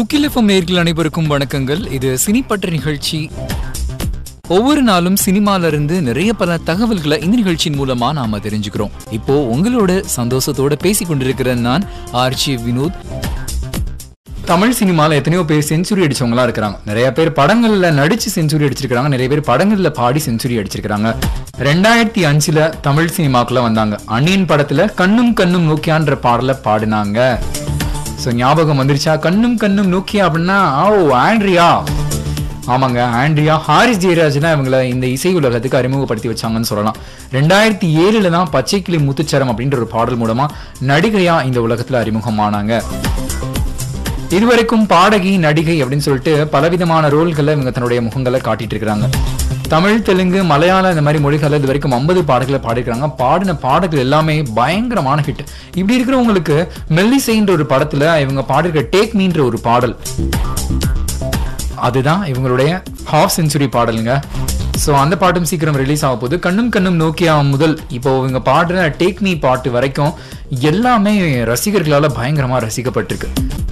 முக்கிலஃபம் நேர்கள் அனைவருக்கும் வணக்கங்கள் இது சினிப்பட்ட நிகழ்ச்சி ஒவ்வொரு நாளும் சினிமால இருந்து நிறைய பல தகவல்களை இந்த நிகழ்ச்சியின் மூலமா நாம தெரிஞ்சுக்கிறோம் இப்போ உங்களோட சந்தோஷத்தோட பேசி கொண்டிருக்கிற நான் ஆர்ச்சி வினோத் தமிழ் சினிமால எத்தனையோ பேர் செஞ்சுரி அடிச்சவங்களா இருக்கிறாங்க நிறைய பேர் படங்கள்ல நடிச்சு செஞ்சுரி அடிச்சிருக்காங்க நிறைய பேர் படங்கள்ல பாடி செஞ்சுரி அடிச்சிருக்காங்க ரெண்டாயிரத்தி அஞ்சுல தமிழ் சினிமாக்குள்ள வந்தாங்க அன்னியன் படத்துல கண்ணும் கண்ணும் நோக்கியான்ற பாடல பாடினாங்க ஸோ ஞாபகம் வந்துருச்சா கண்ணும் கண்ணும் நோக்கியா அப்படின்னா ஓ ஆண்ட்ரியா ஆமாங்க ஆண்ட்ரியா ஹாரிஸ் ஜெயராஜ் தான் இவங்களை இந்த இசை உலகத்துக்கு அறிமுகப்படுத்தி வச்சாங்கன்னு சொல்லலாம் ரெண்டாயிரத்தி ஏழுல தான் பச்சைக்கிளி முத்துச்சரம் அப்படின்ற ஒரு பாடல் மூலமா நடிகையா இந்த உலகத்துல அறிமுகமானாங்க இதுவரைக்கும் பாடகி நடிகை அப்படின்னு சொல்லிட்டு பலவிதமான ரோல்களை இவங்க தன்னுடைய முகங்களை காட்டிட்டு இருக்கிறாங்க தமிழ் தெலுங்கு மலையாளம் இந்த மாதிரி மொழிகளை இது வரைக்கும் ஐம்பது பாடல்களை பாடிருக்காங்க பாடின பாடல்கள் எல்லாமே பயங்கரமான ஹிட் இப்படி இருக்கிறவங்களுக்கு மெல்லிசைன்ற ஒரு படத்துல இவங்க பாடிருக்க டேக் மீன்ற ஒரு பாடல் அதுதான் இவங்களுடைய ஹாஃப் செஞ்சுரி பாடலுங்க ஸோ அந்த பாட்டும் சீக்கிரம் ரிலீஸ் ஆக போகுது கண்ணும் கண்ணும் நோக்கியா முதல் இப்போ இவங்க பாடுற டேக் மீ பாட்டு வரைக்கும் எல்லாமே ரசிகர்களால பயங்கரமா ரசிக்கப்பட்டிருக்கு